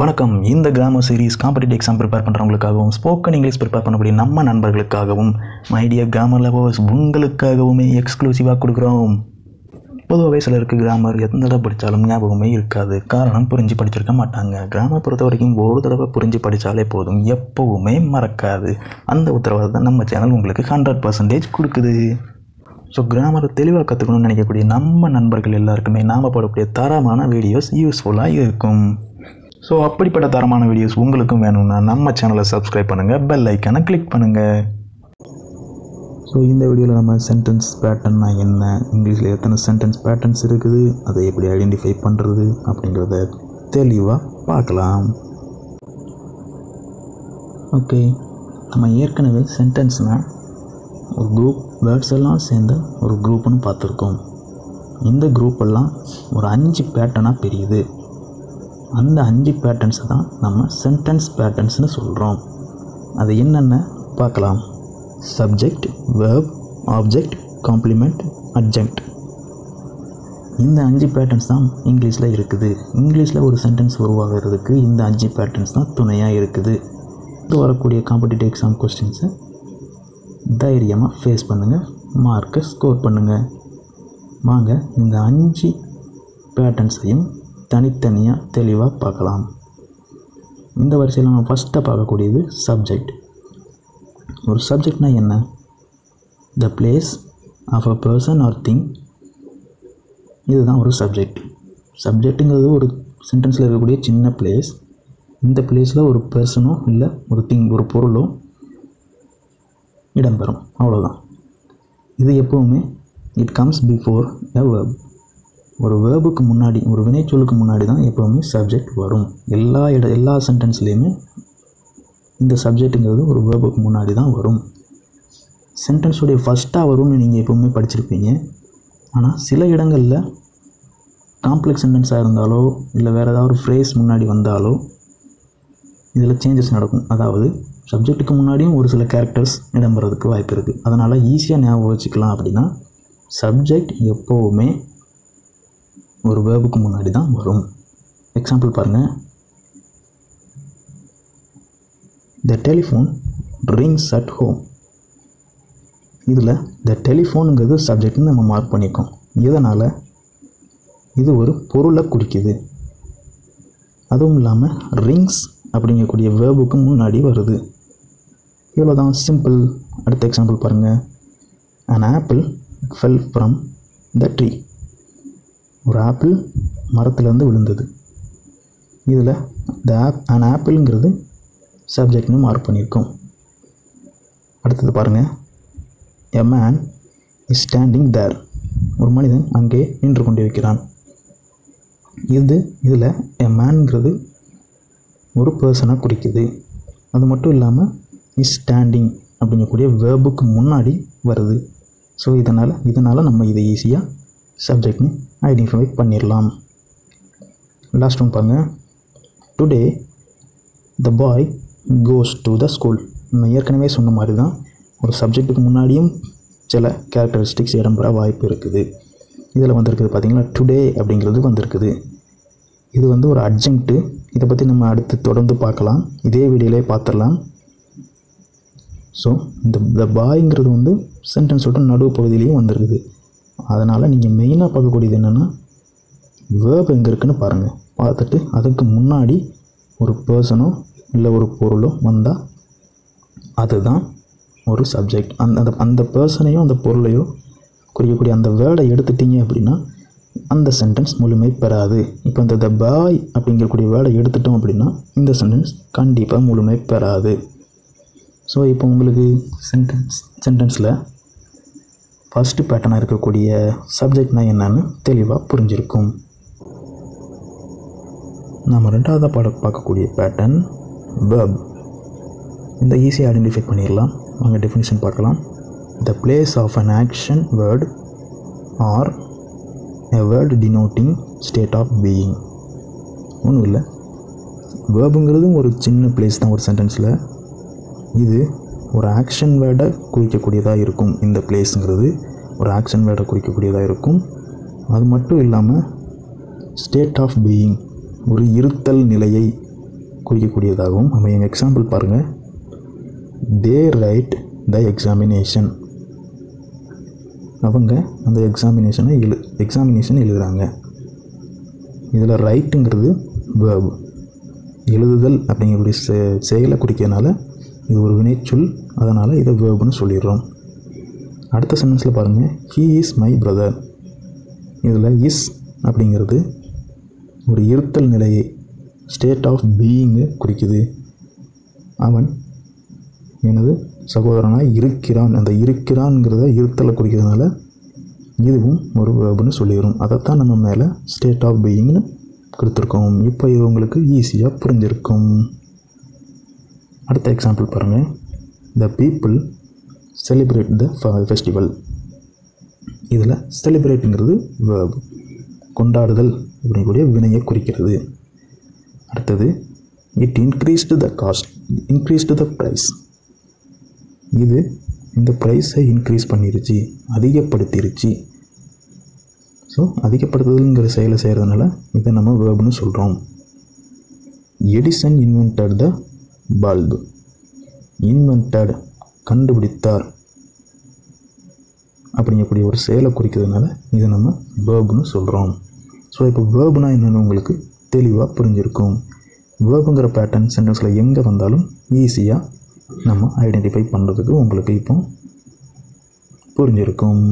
வணக்கம் இந்த grammar series competitive exam prepare பண்ணுறவங்களுக்காகவும் ஸ்போக்கன் இங்கிலீஷ் ப்ரிப்பேர் பண்ணக்கூடிய நம்ம நண்பர்களுக்காகவும் மைடியா கிராமர் லவர்ஸ் உங்களுக்காகவுமே எக்ஸ்க்ளூசிவாக கொடுக்குறோம் பொதுவாகவே சிலருக்கு கிராமர் எத்தனை தடவை படித்தாலும் ஞாபகமே இருக்காது காரணம் புரிஞ்சு படிச்சிருக்க மாட்டாங்க கிராமர் பொறுத்த வரைக்கும் ஒரு தடவை புரிஞ்சு படித்தாலே போதும் எப்போவுமே மறக்காது அந்த உத்தரவாதத்தை நம்ம சேனல் உங்களுக்கு ஹண்ட்ரட் பர்சன்டேஜ் கொடுக்குது ஸோ கிராமரை தெளிவாக கற்றுக்கணும்னு நினைக்கக்கூடிய நம்ம நண்பர்கள் எல்லாருக்குமே நாம் போடக்கூடிய தரமான வீடியோஸ் யூஸ்ஃபுல்லாக இருக்கும் ஸோ அப்படிப்பட்ட தரமான வீடியோஸ் உங்களுக்கும் வேணும்னா நம்ம சேனலை சப்ஸ்கிரைப் பண்ணுங்கள் பெல் ஐக்கானை கிளிக் பண்ணுங்கள் ஸோ இந்த வீடியோவில் நம்ம சென்டென்ஸ் பேட்டர்ன்னா என்ன இங்கிலீஷில் எத்தனை சென்டென்ஸ் பேட்டர்ன்ஸ் இருக்குது அதை எப்படி ஐடென்டிஃபை பண்ணுறது அப்படிங்கிறத தெளிவாக பார்க்கலாம் ஓகே நம்ம ஏற்கனவே சென்டென்ஸ்னால் ஒரு குரூப் வேர்ட்ஸ் எல்லாம் சேர்ந்த ஒரு குரூப்னு பார்த்துருக்கோம் இந்த குரூப் எல்லாம் ஒரு அஞ்சு பேட்டர்னாக பிரியுது அந்த அஞ்சு பேட்டர்ன்ஸை தான் நம்ம சென்டென்ஸ் பேட்டர்ன்ஸ்னு சொல்கிறோம் அது என்னென்ன பார்க்கலாம் subject verb object complement adjunct இந்த அஞ்சு பேட்டர்ன்ஸ் தான் இங்கிலீஷில் இருக்குது இங்கிலீஷில் ஒரு சென்டென்ஸ் உருவாகிறதுக்கு இந்த அஞ்சு பேட்டர்ன்ஸ் தான் துணையாக இருக்குது இது வரக்கூடிய காம்படிட்டிவ் எக்ஸாம் கொஸ்டின்ஸை தைரியமாக ஃபேஸ் பண்ணுங்கள் மார்க்கை ஸ்கோர் பண்ணுங்கள் வாங்க இந்த அஞ்சு பேட்டர்ன்ஸையும் தனித்தனியாக தெளிவாக பார்க்கலாம் இந்த வரிசையில் நம்ம ஃபஸ்ட்டாக பார்க்கக்கூடியது சப்ஜெக்ட் ஒரு சப்ஜெக்ட்னா என்ன the place of a person or thing இதுதான் ஒரு சப்ஜெக்ட் சப்ஜெக்ட்டுங்கிறது ஒரு சென்டென்ஸில் இருக்கக்கூடிய சின்ன பிளேஸ் இந்த பிளேஸில் ஒரு பர்சனோ இல்லை ஒரு திங் ஒரு பொருளோ இடம்பெறும் அவ்வளோதான் இது எப்போவுமே it comes before a verb ஒரு வேர்புக்கு முன்னாடி ஒரு வினைச்சொல்லுக்கு முன்னாடி தான் எப்போவுமே சப்ஜெக்ட் வரும் எல்லா இட எல்லா சென்டென்ஸ்லேயுமே இந்த சப்ஜெக்ட்டுங்கிறது ஒரு வேர்புக்கு முன்னாடி தான் வரும் சென்டென்ஸுடைய ஃபஸ்ட்டாக வரும்னு நீங்கள் எப்போவுமே படிச்சிருப்பீங்க ஆனால் சில இடங்களில் காம்ப்ளெக்ஸ் சென்டென்ஸாக இருந்தாலோ இல்லை வேறு ஏதாவது ஒரு ஃப்ரேஸ் முன்னாடி வந்தாலோ இதில் சேஞ்சஸ் நடக்கும் அதாவது சப்ஜெக்ட்டுக்கு முன்னாடியும் ஒரு சில கேரக்டர்ஸ் இடம்பெறதுக்கு வாய்ப்பு இருக்குது அதனால் ஈஸியாக ஞாபகம் வச்சுக்கலாம் அப்படின்னா சப்ஜெக்ட் எப்போவுமே ஒரு வேர்புக்கு முன்னாடி தான் வரும் எக்ஸாம்பிள் பாருங்கள் the telephone rings at home இதில் த டெலிஃபோனுங்கிறது சப்ஜெக்ட்னு நம்ம மார்க் பண்ணியிருக்கோம் இதனால் இது ஒரு பொருளை குறிக்குது அதுவும் இல்லாமல் ரிங்ஸ் அப்படிங்கக்கூடிய வேர்புக்கு முன்னாடி வருது இவ்வளோ தான் சிம்பிள் அடுத்த எக்ஸாம்பிள் பாருங்கள் an apple fell from the tree ஒரு ஆப்பிள் மரத்துலேருந்து விழுந்தது இதில் த ஆப் அன் ஆப்பிளுங்கிறது சப்ஜெக்ட்னு மார்க் பண்ணியிருக்கோம் அடுத்தது பாருங்கள் a man is standing there ஒரு மனிதன் அங்கே நின்று கொண்டிருக்கிறான் இது இதில் எ மேன்ங்கிறது ஒரு பர்சனாக குறிக்குது அது மட்டும் இல்லாமல் இஸ் ஸ்டாண்டிங் அப்படிங்கக்கூடிய வேர்புக்கு முன்னாடி வருது ஸோ இதனால் இதனால் நம்ம இதை ஈஸியாக சப்ஜெக்ட்னு ஐடென்டிஃபை பண்ணிடலாம் லாஸ்ட் ஒன் பாருங்க today the boy goes to the school நம்ம ஏற்கனவே சொன்ன மாதிரி தான் ஒரு சப்ஜெக்ட்டுக்கு முன்னாடியும் சில கேரக்டரிஸ்டிக்ஸ் இடம்பெற வாய்ப்பு இருக்குது இதில் வந்திருக்குது பார்த்திங்களா டுடே அப்படிங்கிறது வந்திருக்குது இது வந்து ஒரு அர்ஜென்ட்டு இதை பற்றி நம்ம அடுத்து தொடர்ந்து பார்க்கலாம் இதே வீடியோலே பார்த்துடலாம் ஸோ இந்த த பாய்ங்கிறது வந்து சென்டென்ஸோட நடுவு பகுதியிலையும் வந்திருக்குது அதனால் நீங்கள் மெயினாக பார்க்கக்கூடியது என்னென்னா வேர்ப் எங்கே இருக்குன்னு பாருங்கள் பார்த்துட்டு அதுக்கு முன்னாடி ஒரு பர்சனோ இல்லை ஒரு பொருளோ வந்தால் அதுதான் ஒரு சப்ஜெக்ட் அந்த அந்த அந்த பர்சனையோ அந்த பொருளையோ குறிக்கக்கூடிய அந்த வேர்டை எடுத்துட்டீங்க அப்படின்னா அந்த சென்டென்ஸ் முழுமை பெறாது இப்போ இந்த த பாய் அப்படிங்கக்கூடிய வேர்டை எடுத்துட்டோம் அப்படின்னா இந்த சென்டென்ஸ் கண்டிப்பாக முழுமை பெறாது ஸோ இப்போ உங்களுக்கு சென்டென்ஸ் சென்டென்ஸில் ஃபஸ்ட்டு பேட்டர்னாக இருக்கக்கூடிய சப்ஜெக்ட்னா என்னன்னு தெளிவாக புரிஞ்சிருக்கும் நாம் ரெண்டாவதாக பாட பார்க்கக்கூடிய பேட்டர்ன் வேர்ப் இந்த ஈஸியாக ஐடென்டிஃபை பண்ணிடலாம் வாங்க டெஃபினிஷன் பார்க்கலாம் the place of an action word or a word denoting state of being ஒன்றும் இல்லை வேர்புங்கிறதும் ஒரு சின்ன பிளேஸ் தான் ஒரு சென்டென்ஸில் இது ஒரு ஆக்ஷன் வேர்டை குறிக்கக்கூடியதாக இருக்கும் இந்த பிளேஸுங்கிறது ஒரு ஆக்ஷன் வேர்டை குறிக்கக்கூடியதாக இருக்கும் அது மட்டும் இல்லாமல் ஸ்டேட் ஆஃப் பீயிங் ஒரு இருத்தல் நிலையை குறிக்கக்கூடியதாகவும் அமையும் எக்ஸாம்பிள் பாருங்கள் தே ரைட் த எக்ஸாமினேஷன் அவங்க அந்த எக்ஸாமினேஷனை எழு எக்ஸாமினேஷன் எழுதுகிறாங்க இதில் ரைட்டுங்கிறது வேர்பு எழுதுதல் அப்படிங்கக்கூடிய செ செயலை குறிக்கிறதுனால இது ஒரு வினைச்சொல் அதனால் இதை வேர்புன்னு சொல்லிடுறோம் அடுத்த சென்டென்ஸில் பாருங்கள் ஹீ இஸ் மை பிரதர் இதில் இஸ் அப்படிங்கிறது ஒரு இருத்தல் நிலையை ஸ்டேட் ஆஃப் பீயிங்கை குறிக்குது அவன் எனது சகோதரனாக இருக்கிறான் அந்த இருக்கிறான்ங்கிறத இருத்தலை குறிக்கிறதுனால இதுவும் ஒரு வேர்புன்னு சொல்லிடும் அதைத்தான் நம்ம மேலே ஸ்டேட் ஆஃப் பீயிங்னு கொடுத்துருக்கோம் இப்போ இது உங்களுக்கு ஈஸியாக புரிஞ்சிருக்கும் அடுத்த எக்ஸாம்பிள் பாருங்கள் the people celebrate the festival இதில் செலிப்ரேட்டுங்கிறது வேர்பு கொண்டாடுதல் அப்படிங்கக்கூடிய வினையை குறிக்கிறது அடுத்தது it increased the cost increased the price இது இந்த ப்ரைஸை இன்க்ரீஸ் பண்ணிருச்சு அதிகப்படுத்திருச்சு ஸோ அதிகப்படுத்துதல்ங்கிற செயலை செய்கிறதுனால இதை நம்ம வேர்புன்னு சொல்கிறோம் Edison invented the bulb invented கண்டுபிடித்தார் அப்படிங்கக்கூடிய ஒரு செயலை குறிக்கிறதுனால இதை நம்ம வேர்புன்னு சொல்கிறோம் ஸோ இப்போ வேர்புனா என்னென்னு உங்களுக்கு தெளிவாக புரிஞ்சிருக்கும் வேர்புங்கிற பேட்டர்ன் சென்டென்ஸில் எங்கே வந்தாலும் ஈஸியாக நம்ம ஐடென்டிஃபை பண்ணுறதுக்கு உங்களுக்கு இப்போ புரிஞ்சிருக்கும்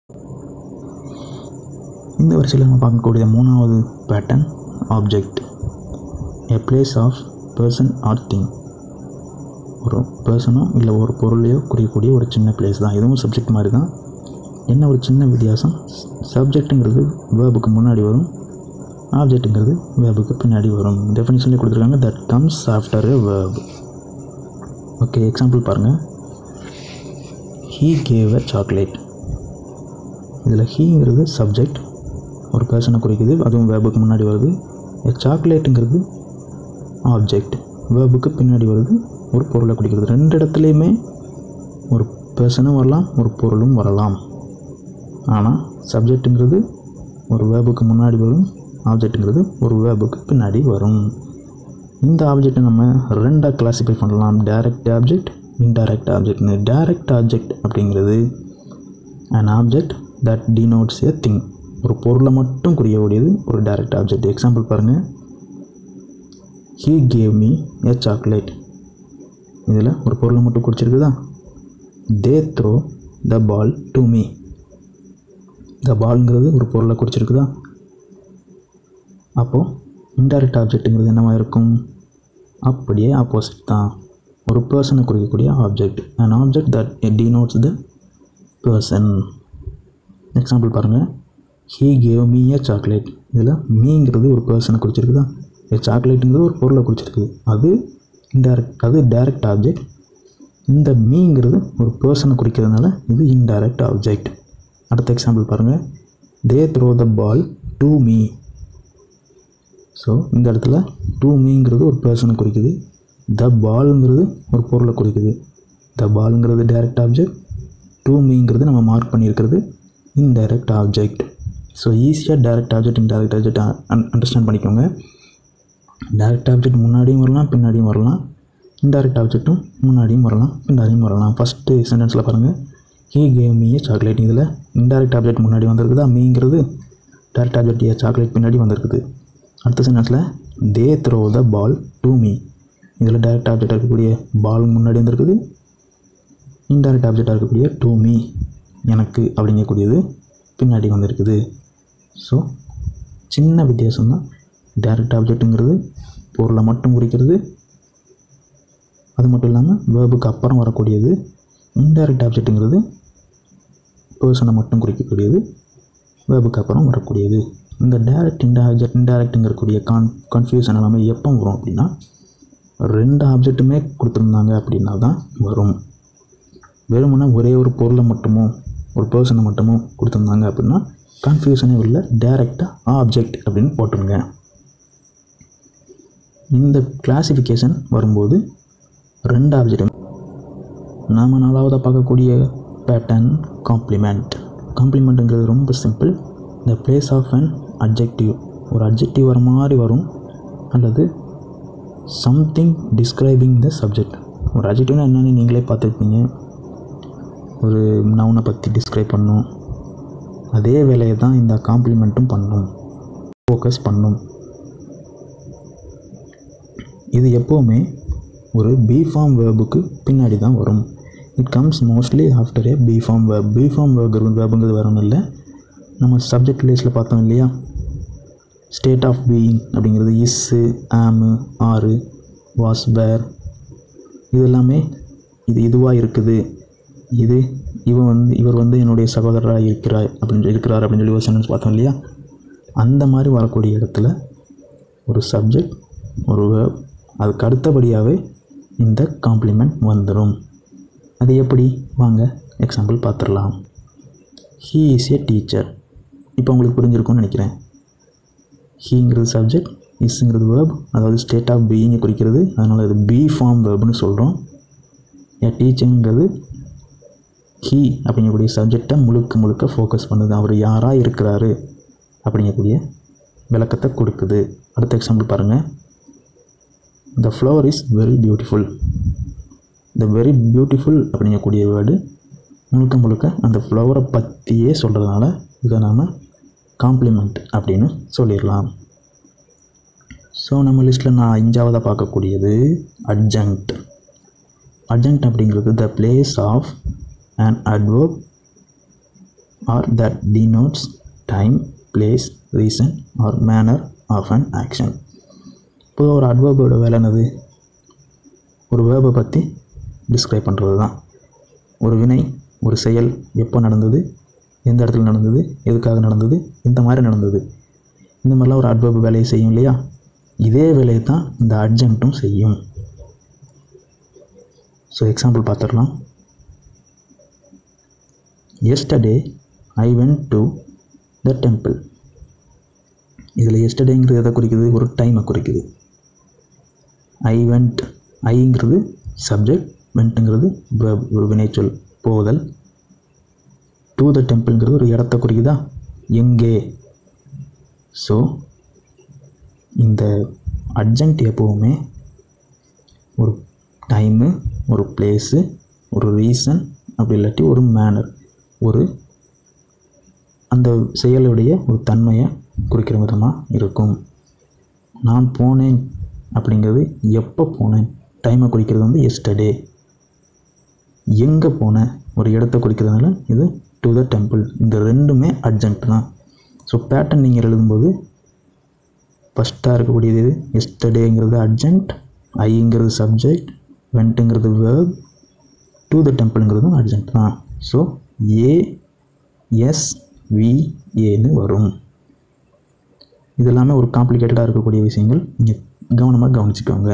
இந்த வரிசையில் நம்ம பார்க்கக்கூடிய மூணாவது pattern object a place of person or thing ஒரு பர்சனோ இல்லை ஒரு பொருளையோ குறிக்கக்கூடிய ஒரு சின்ன பிளேஸ் தான் இதுவும் சப்ஜெக்ட் மாதிரி தான் என்ன ஒரு சின்ன வித்தியாசம் சப்ஜெக்ட்டுங்கிறது வேர்புக்கு முன்னாடி வரும் ஆப்ஜெக்ட்டுங்கிறது வேர்புக்கு பின்னாடி வரும் டெஃபினேஷன்லேயே கொடுத்துருக்காங்க that comes after a verb okay example பாருங்கள் ஹீ கேவ் அ சாக்லேட் இதில் ஹீங்கிறது சப்ஜெக்ட் ஒரு பர்சனை குறிக்குது அதுவும் வேர்புக்கு முன்னாடி வருது சாக்லேட்டுங்கிறது ஆப்ஜெக்ட் வேர்புக்கு பின்னாடி வருது ஒரு பொருளை குறிக்கிறது ரெண்டு இடத்துலையுமே ஒரு பர்சனும் வரலாம் ஒரு பொருளும் வரலாம் ஆனால் சப்ஜெக்ட்டுங்கிறது ஒரு வேர்புக்கு முன்னாடி வரும் ஆப்ஜெக்ட்டுங்கிறது ஒரு வேர்புக்கு பின்னாடி வரும் இந்த ஆப்ஜெக்டை நம்ம ரெண்டாக கிளாஸிஃபை பண்ணலாம் டைரக்ட் ஆப்ஜெக்ட் இன்டைரக்ட் ஆப்ஜெக்ட்னு டைரக்ட் ஆப்ஜெக்ட் அப்படிங்கிறது an object that denotes a thing ஒரு பொருளை மட்டும் குறியக்கூடியது ஒரு டைரக்ட் ஆப்ஜெக்ட் எக்ஸாம்பிள் பாருங்கள் he gave me a chocolate இதில் ஒரு பொருளை மட்டும் குறிச்சிருக்குதா they throw the ball to me the பால்ங்கிறது ஒரு பொருளை குறிச்சிருக்குதா அப்போது இன்டைரக்ட் ஆப்ஜெக்ட்டுங்கிறது என்னவாக இருக்கும் அப்படியே ஆப்போசிட் தான் ஒரு பர்சனை குறிக்கக்கூடிய object an object that denotes the person example பாருங்கள் he gave me a chocolate இதில் மீங்கிறது ஒரு பர்சனை குறிச்சிருக்குதா சாக்லேட்டுங்கிறது ஒரு பொருளை குறிச்சிருக்குது அது இன்டைரக்ட் அது டைரக்ட் ஆப்ஜெக்ட் இந்த மீங்கிறது ஒரு பர்சனை குறிக்கிறதுனால இது இன்டைரக்ட் ஆப்ஜெக்ட் அடுத்த எக்ஸாம்பிள் பாருங்கள் they throw the ball to me so இந்த இடத்துல டூ மீங்கிறது ஒரு பர்சனை குறிக்குது த பாலுங்கிறது ஒரு பொருளை குறிக்குது த பாலுங்கிறது டைரக்ட் ஆப்ஜெக்ட் டூ மீங்கிறது நம்ம மார்க் பண்ணியிருக்கிறது இன்டைரக்ட் ஆப்ஜெக்ட் ஸோ ஈஸியாக direct object indirect object understand பண்ணிக்கோங்க டைரக்ட் ஆப்ஜெக்ட் முன்னாடியும் வரலாம் பின்னாடியும் வரலாம் இன்டைரக்ட் ஆப்ஜெக்ட்டும் முன்னாடியும் வரலாம் பின்னாடியும் வரலாம் ஃபஸ்ட்டு சென்டென்ஸில் பாருங்கள் he gave me a chocolate இதில் இன்டைரக்ட் ஆப்ஜெக்ட் முன்னாடி வந்திருக்குதா மீங்கிறது டைரக்ட் ஆப்ஜெக்ட் ஏ சாக்லேட் பின்னாடி வந்திருக்குது அடுத்த சென்டென்ஸில் they throw the ball to me இதில் டைரக்ட் ஆப்ஜெக்டாக இருக்கக்கூடிய பால் முன்னாடி வந்திருக்குது இன்டைரக்ட் ஆப்ஜெக்டாக இருக்கக்கூடிய டு மீ எனக்கு அப்படிங்கக்கூடியது பின்னாடி வந்திருக்குது ஸோ சின்ன வித்தியாசம் தான் டைரக்ட் ஆப்ஜெக்ட்டுங்கிறது பொருளை மட்டும் குறிக்கிறது அது மட்டும் இல்லாமல் வேர்புக்கு அப்புறம் வரக்கூடியது இன்டைரக்ட் ஆப்ஜெக்ட்டுங்கிறது பர்சனை மட்டும் குறிக்கக்கூடியது வேர்புக்கு அப்புறம் வரக்கூடியது இந்த டைரக்ட் இன்டைரக்ட் இன்டைரக்ட்டுங்கிறக்கூடிய கான் கன்ஃபியூஷன் எல்லாமே எப்போ வரும் அப்படின்னா ரெண்டு ஆப்ஜெக்ட்டுமே கொடுத்துருந்தாங்க அப்படின்னா தான் வரும் வெறுமனே ஒரே ஒரு பொருளை மட்டுமோ ஒரு பர்சனை மட்டுமோ கொடுத்துருந்தாங்க அப்படின்னா கன்ஃபியூஷனே இல்லை டைரெக்டாக ஆப்ஜெக்ட் அப்படின்னு போட்டுருங்க இந்த கிளாசிஃபிகேஷன் வரும்போது ரெண்டு ஆப்ஜெக்ட் நாம் நாலாவதாக பார்க்கக்கூடிய பேட்டர்ன் காம்ப்ளிமெண்ட் காம்ப்ளிமெண்ட்டுங்கிறது ரொம்ப simple the place of an adjective ஒரு அட்ஜெக்டிவ் வர மாதிரி வரும் அல்லது சம்திங் டிஸ்கிரைபிங் த சப்ஜெக்ட் ஒரு அஜெக்டிவ்னா என்னென்னு நீங்களே பார்த்துருப்பீங்க ஒரு நவுனை பற்றி டிஸ்கிரைப் பண்ணும் அதே வேலையை தான் இந்த காம்ப்ளிமெண்ட்டும் பண்ணும் ஃபோக்கஸ் பண்ணும் இது எப்போவுமே ஒரு பி ஃபார்ம் வேர்புக்கு பின்னாடி தான் வரும் it comes mostly after a B form verb B form verb வேர்புங்கிறது வேற ஒன்றும் இல்லை நம்ம சப்ஜெக்ட் லிஸ்ட்டில் பார்த்தோம் இல்லையா ஸ்டேட் ஆஃப் பீயிங் அப்படிங்கிறது இஸ்ஸு ஆமு ஆறு வாஸ் வேர் இது எல்லாமே இது இதுவாக இருக்குது இது இவன் வந்து இவர் வந்து என்னுடைய சகோதரராக இருக்கிறார் அப்படின்னு இருக்கிறார் அப்படின்னு சொல்லி ஒரு சென்டென்ஸ் பார்த்தோம் இல்லையா அந்த மாதிரி வரக்கூடிய இடத்துல ஒரு சப்ஜெக்ட் ஒரு verb அதுக்கு அடுத்தபடியாகவே இந்த காம்ப்ளிமெண்ட் வந்துடும் அது எப்படி வாங்க எக்ஸாம்பிள் பார்த்துடலாம் ஹீ இஸ் ஏ டீச்சர் இப்போ உங்களுக்கு புரிஞ்சிருக்கும்னு நினைக்கிறேன் ஹீங்கிறது சப்ஜெக்ட் இஸ்ங்கிறது வேர்ப் அதாவது ஸ்டேட் ஆஃப் பீயிங்கை குறிக்கிறது அதனால் இது பி ஃபார்ம் வேர்ப்னு சொல்கிறோம் ஏ டீச்சருங்கிறது ஹீ அப்படிங்கக்கூடிய சப்ஜெக்டை முழுக்க முழுக்க ஃபோக்கஸ் பண்ணுது அவர் யாராக இருக்கிறாரு அப்படிங்கக்கூடிய விளக்கத்தை கொடுக்குது அடுத்த எக்ஸாம்பிள் பாருங்கள் the flower is very beautiful the very beautiful அப்படிங்கக்கூடிய வேர்டு முழுக்க முழுக்க அந்த ஃப்ளவரை பற்றியே சொல்கிறதுனால இதை நாம் காம்ப்ளிமெண்ட் அப்படின்னு சொல்லிடலாம் ஸோ நம்ம லிஸ்ட்டில் நான் அஞ்சாவதாக பார்க்கக்கூடியது அட்ஜங்க்ட் அட்ஜங்க்ட் அப்படிங்கிறது the place of an adverb or that denotes time, place, reason or manner of an action. பொதுவாக ஒரு அட்வர்போட வேலை என்னது ஒரு வேர்பை பற்றி டிஸ்கிரைப் பண்ணுறது தான் ஒரு வினை ஒரு செயல் எப்போ நடந்தது எந்த இடத்துல நடந்தது எதுக்காக நடந்தது இந்த மாதிரி நடந்தது இந்த மாதிரிலாம் ஒரு அட்வர்ப் வேலையை செய்யும் இல்லையா இதே வேலையை தான் இந்த அட்ஜென்ட்டும் செய்யும் ஸோ எக்ஸாம்பிள் பார்த்துடலாம் yesterday I went to the temple இதில் எஸ்டர்டேங்கிறது எதை குறிக்குது ஒரு டைமை குறிக்குது ஐ வெண்ட் ஐங்கிறது சப்ஜெக்ட் வெண்ட்டுங்கிறது verb, ஒரு வினைச்சொல் போதல் டு த டெம்பிள்ங்கிறது ஒரு இடத்த குறிக்குதா எங்கே ஸோ இந்த அர்ஜென்ட் எப்போவுமே ஒரு டைமு ஒரு பிளேஸு ஒரு ரீசன் அப்படி இல்லாட்டி ஒரு மேனர் ஒரு அந்த செயலுடைய ஒரு தன்மையை குறிக்கிற விதமாக இருக்கும் நான் போனேன் அப்படிங்கிறது எப்போ போனேன் டைமை குறிக்கிறது வந்து எஸ்டர்டே எங்கே போனேன் ஒரு இடத்த குறிக்கிறதுனால இது டு த டெம்பிள் இந்த ரெண்டுமே அர்ஜென்ட் தான் ஸோ பேட்டர்ன் நீங்கள் எழுதும்போது ஃபஸ்ட்டாக இருக்கக்கூடியது இது எஸ்டர்டேங்கிறது அர்ஜென்ட் ஐங்கிறது சப்ஜெக்ட் வெண்ட்டுங்கிறது வேர்ப் டு த டெம்பிள்ங்கிறதும் அர்ஜென்ட் தான் ஸோ ஏ எஸ் வி ஏன்னு வரும் இது எல்லாமே ஒரு காம்ப்ளிகேட்டடாக இருக்கக்கூடிய விஷயங்கள் நீங்கள் கவனமாக கவனிச்சுக்கோங்க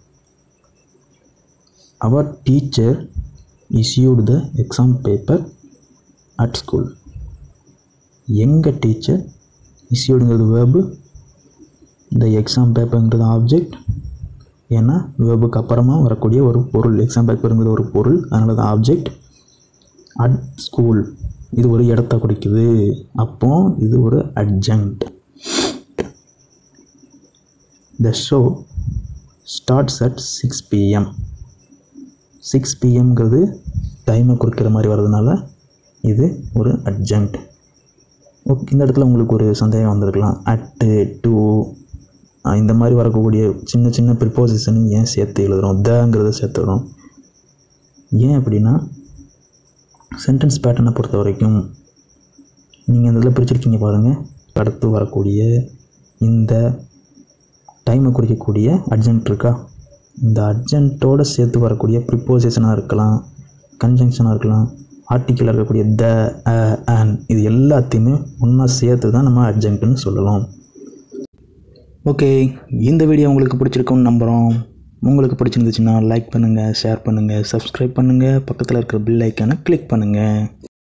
அவர் teacher issued the exam paper at school எங்கள் டீச்சர் இஸ்யூடுங்கிறது வேர்பு இந்த எக்ஸாம் பேப்பருங்கிறது ஆப்ஜெக்ட் ஏன்னா வேர்புக்கு அப்புறமா வரக்கூடிய ஒரு பொருள் எக்ஸாம் பேப்பருங்கிறது ஒரு பொருள் அதனால தான் ஆப்ஜெக்ட் அட் ஸ்கூல் இது ஒரு இடத்த குறிக்குது அப்போ இது ஒரு adjunct the show starts at six PM six பிஎம்ங்கிறது டைமை குறிக்கிற மாதிரி வர்றதுனால இது ஒரு அட்ஜங்க்ட் ஓகே இந்த இடத்துல உங்களுக்கு ஒரு சந்தேகம் வந்திருக்கலாம் அட்டு டூ இந்த மாதிரி வரக்கூடிய சின்ன சின்ன ப்ரிப்போசிஷன் ஏன் சேர்த்து எழுதுகிறோம் தங்கிறத சேர்த்துறோம் ஏன் அப்படின்னா சென்டென்ஸ் பேட்டர்னை பொறுத்த வரைக்கும் நீங்கள் இந்த இதில் பிரிச்சிருக்கீங்க பாருங்கள் அடுத்து வரக்கூடிய இந்த டைமை குறிக்கக்கூடிய அர்ஜென்ட் இருக்கா இந்த அர்ஜென்ட்டோடு சேர்த்து வரக்கூடிய ப்ரிப்போசிஷனாக இருக்கலாம் கன்ஜங்ஷனாக இருக்கலாம் ஆர்டிக்கலாக இருக்கக்கூடிய த அ அன் இது எல்லாத்தையுமே ஒன்றா சேர்த்து தான் நம்ம அர்ஜென்ட்டுன்னு சொல்லலாம் ஓகே இந்த வீடியோ உங்களுக்கு பிடிச்சிருக்கும்னு நம்புகிறோம் உங்களுக்கு பிடிச்சிருந்துச்சுன்னா லைக் பண்ணுங்கள் ஷேர் பண்ணுங்கள் சப்ஸ்கிரைப் பண்ணுங்கள் பக்கத்தில் இருக்கிற பில் ஐக்கானை கிளிக் பண்ணுங்கள்